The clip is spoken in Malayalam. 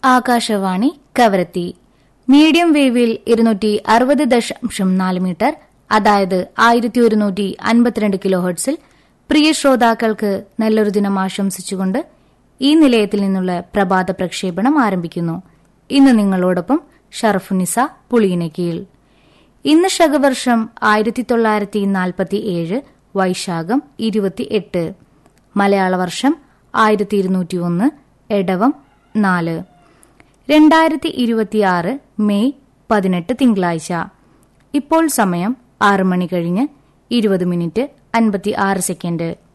ആകാശവാണി കവരത്തി മീഡിയം വേവിൽ ഇരുന്നൂറ്റി അറുപത് ദശാംശം നാല് മീറ്റർ അതായത് ആയിരത്തി ഒരുന്നൂറ്റി അൻപത്തിരണ്ട് കിലോ ഹെർട്സിൽ പ്രിയ ശ്രോതാക്കൾക്ക് നല്ലൊരു ദിനം ആശംസിച്ചുകൊണ്ട് ഈ നിലയത്തിൽ നിന്നുള്ള പ്രഭാത പ്രക്ഷേപണം ആരംഭിക്കുന്നു ഇന്ന് നിങ്ങളോടൊപ്പം ഷറഫുനിസ പുളിയിനക്കീൽ ഇന്ന് ശകവർഷം ആയിരത്തി തൊള്ളായിരത്തി നാൽപ്പത്തി ഏഴ് വൈശാഖം ഇരുപത്തിയെട്ട് മലയാള വർഷം ആയിരത്തി ഇരുന്നൂറ്റി ഒന്ന് എടവം നാല് രണ്ടായിരത്തി ഇരുപത്തിയാറ് മെയ് പതിനെട്ട് തിങ്കളാഴ്ച ഇപ്പോൾ സമയം ആറ് മണി കഴിഞ്ഞ് ഇരുപത് മിനിറ്റ് അൻപത്തി ആറ് സെക്കൻഡ്